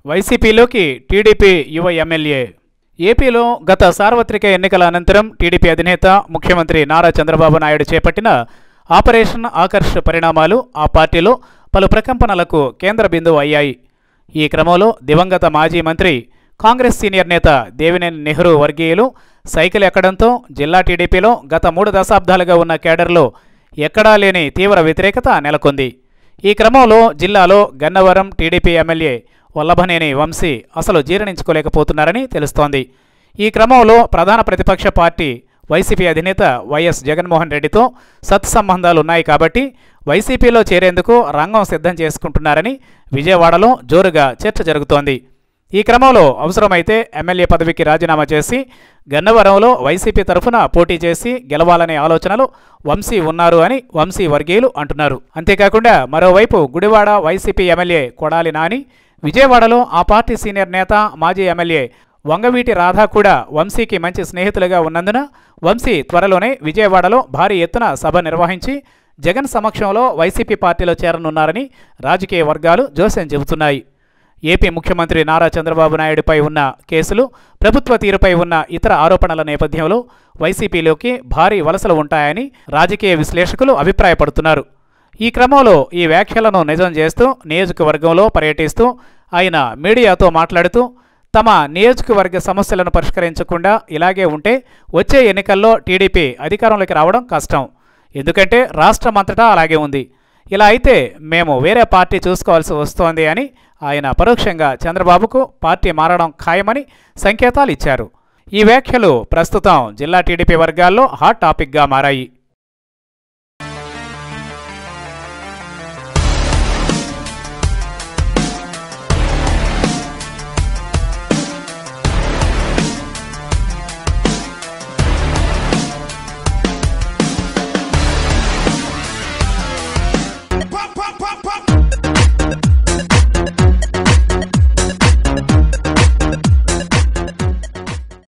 వైసీపీలోకి టీడీపీ యువ ఎమ్మెల్యే ఏపీలో గత సార్వత్రిక ఎన్నికల అనంతరం టీడీపీ అధినేత ముఖ్యమంత్రి నారా చంద్రబాబు నాయుడు చేపట్టిన ఆపరేషన్ ఆకర్ష్ పరిణామాలు ఆ పార్టీలో పలు ప్రకంపనలకు కేంద్ర బిందువు అయ్యాయి ఈ క్రమంలో దివంగత మాజీ మంత్రి కాంగ్రెస్ సీనియర్ నేత దేవినేని నెహ్రూ వర్గీయులు సైకిల్ ఎక్కడంతో జిల్లా టీడీపీలో గత మూడు దశాబ్దాలుగా ఉన్న కేడర్లో ఎక్కడా లేని తీవ్ర వ్యతిరేకత నెలకొంది ఈ క్రమంలో జిల్లాలో గన్నవరం టీడీపీ ఎమ్మెల్యే వల్లభనేని వంశీ అసలు జీర్ణించుకోలేకపోతున్నారని తెలుస్తోంది ఈ క్రమంలో ప్రధాన ప్రతిపక్ష పార్టీ వైసీపీ అధినేత వైఎస్ జగన్మోహన్ రెడ్డితో సత్సంబంధాలు ఉన్నాయి కాబట్టి వైసీపీలో చేరేందుకు రంగం సిద్ధం చేసుకుంటున్నారని విజయవాడలో జోరుగా చర్చ జరుగుతోంది ఈ క్రమంలో అవసరమైతే ఎమ్మెల్యే పదవికి రాజీనామా చేసి గన్నవరంలో వైసీపీ తరఫున పోటీ చేసి గెలవాలనే ఆలోచనలో వంశీ ఉన్నారు అని వంశీ వర్గీయులు అంటున్నారు అంతేకాకుండా మరోవైపు గుడివాడ వైసీపీ ఎమ్మెల్యే కొడాలి నాని విజయవాడలో ఆ పార్టీ సీనియర్ నేత మాజీ ఎమ్మెల్యే వంగవీటి రాధా కూడా వంశీకి మంచి స్నేహితులుగా ఉన్నందున వంశీ త్వరలోనే విజయవాడలో భారీ ఎత్తున సభ నిర్వహించి జగన్ సమక్షంలో వైసీపీ పార్టీలో చేరనున్నారని రాజకీయ వర్గాలు జోస్యం చెబుతున్నాయి ఏపీ ముఖ్యమంత్రి నారా చంద్రబాబు నాయుడుపై ఉన్న కేసులు ప్రభుత్వ తీరుపై ఉన్న ఇతర ఆరోపణల నేపథ్యంలో వైసీపీలోకి భారీ వలసలు ఉంటాయని రాజకీయ విశ్లేషకులు అభిప్రాయపడుతున్నారు ఈ క్రమంలో ఈ వ్యాఖ్యలను నిజం చేస్తూ నియోజకవర్గంలో పర్యటిస్తూ ఆయన మీడియాతో మాట్లాడుతూ తమ నియోజకవర్గ సమస్యలను పరిష్కరించకుండా ఇలాగే ఉంటే వచ్చే ఎన్నికల్లో టీడీపీ అధికారంలోకి రావడం కష్టం ఎందుకంటే రాష్ట్రమంతటా అలాగే ఉంది ఇలా అయితే మేము వేరే పార్టీ చూసుకోవాల్సి వస్తోంది అని ఆయన పరోక్షంగా చంద్రబాబుకు పార్టీ మారడం ఖాయమని సంకేతాలు ఇచ్చారు ఈ వ్యాఖ్యలు ప్రస్తుతం జిల్లా టీడీపీ వర్గాల్లో హాట్ టాపిక్గా మారాయి